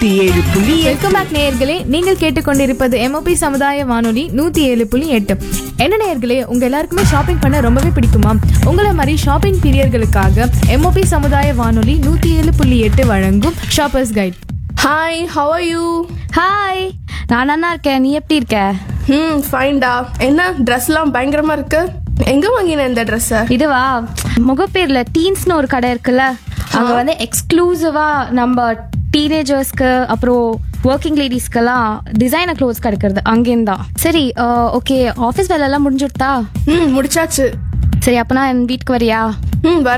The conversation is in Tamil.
நூத்தி ஏழு புள்ளி எட்டு. வெல்கம் பேக் நேயர்களே நீங்கள் கேட்டுக்கொண்டிருப்பது எம்ஓபி சமுதாய வானொலி நூத்தி ஏழு புள்ளி எட்டு என்ன நேயர்களே உங்க எல்லாருக்குமே ஷாப்பிங் பண்ண ரொம்பவே பிடிக்குமா உங்களை மாதிரி ஷாப்பிங் பீரியர்களுக்காக எம்ஓபி சமுதாய வானொலி நூத்தி ஏழு புள்ளி எட்டு வழங்கும் shoppers guide hi how are you hi நான் நல்லா இருக்கேன் நீ எப்படி இருக்க ம் ஃபைன்டா என்ன ட்ரெஸ்லாம் பயங்கரமா இருக்கு எங்க வாங்கின இந்த ட்ரெஸ்ஸை இதுவா முகப்பேர்ல டீன்ஸ்னு ஒரு கடை இருக்குல்ல அங்க வந்து எக்ஸ்க்ளூசிவா நம்ம டீனேஜர்ஸ்க்கு அப்புறம் ஒர்க்கிங் லேடிஸ்க்கெல்லாம் டிசைனர் க்ளோத்ஸ் கிடைக்கிறது அங்கேருந்து தான் சரி ஓகே ஆஃபீஸ் வேலை எல்லாம் முடிஞ்சுட்டா ம் முடிச்சாச்சு சரி அப்பனா என் வீட்டுக்கு வரியா ம் வர